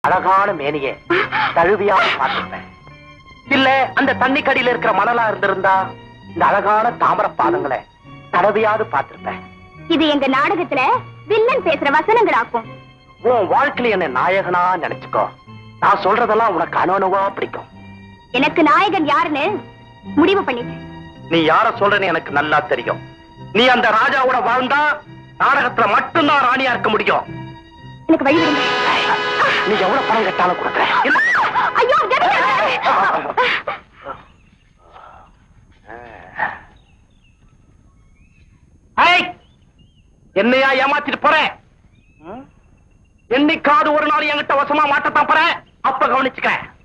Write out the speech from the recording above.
அழகான மேனிய தழுவியா பார்த்திருப்பேன் இல்ல அந்த தண்ணி கடியில இருக்கிற மணலா இருந்திருந்தா இந்த அழகான தாமர பாதங்களை தடவையாவது பார்த்திருப்பேன் இது எங்க நாடகத்துல வில்லன் பேசுற வசனங்களாக்கும் உன் வாழ்க்கையில என்ன நாயகனா நினைச்சுக்கோ நான் சொல்றதெல்லாம் உனக்கு அணுவா பிடிக்கும் எனக்கு நாயகன் யாருன்னு முடிவு பண்ணிட்டேன் நீ யார சொல்றன்னு எனக்கு நல்லா தெரியும் நீ அந்த ராஜாவோட வாழ்ந்தா நாடகத்துல மட்டும்தான் ராணியா இருக்க முடியும் எனக்கு வழி விடுங்க நீ எவ்வளவு பணம் கட்டாலும் கொடுக்குறேன் இல்ல. ஐயோ விடுங்க. ஏய், என்னையா ஏமாத்திட்டு போறேன் என்னைக்காவது ஒரு நாள் என்கிட்ட வசமா மாட்டத்தான் போறேன் அப்ப கவனிச்சுக்கிறேன்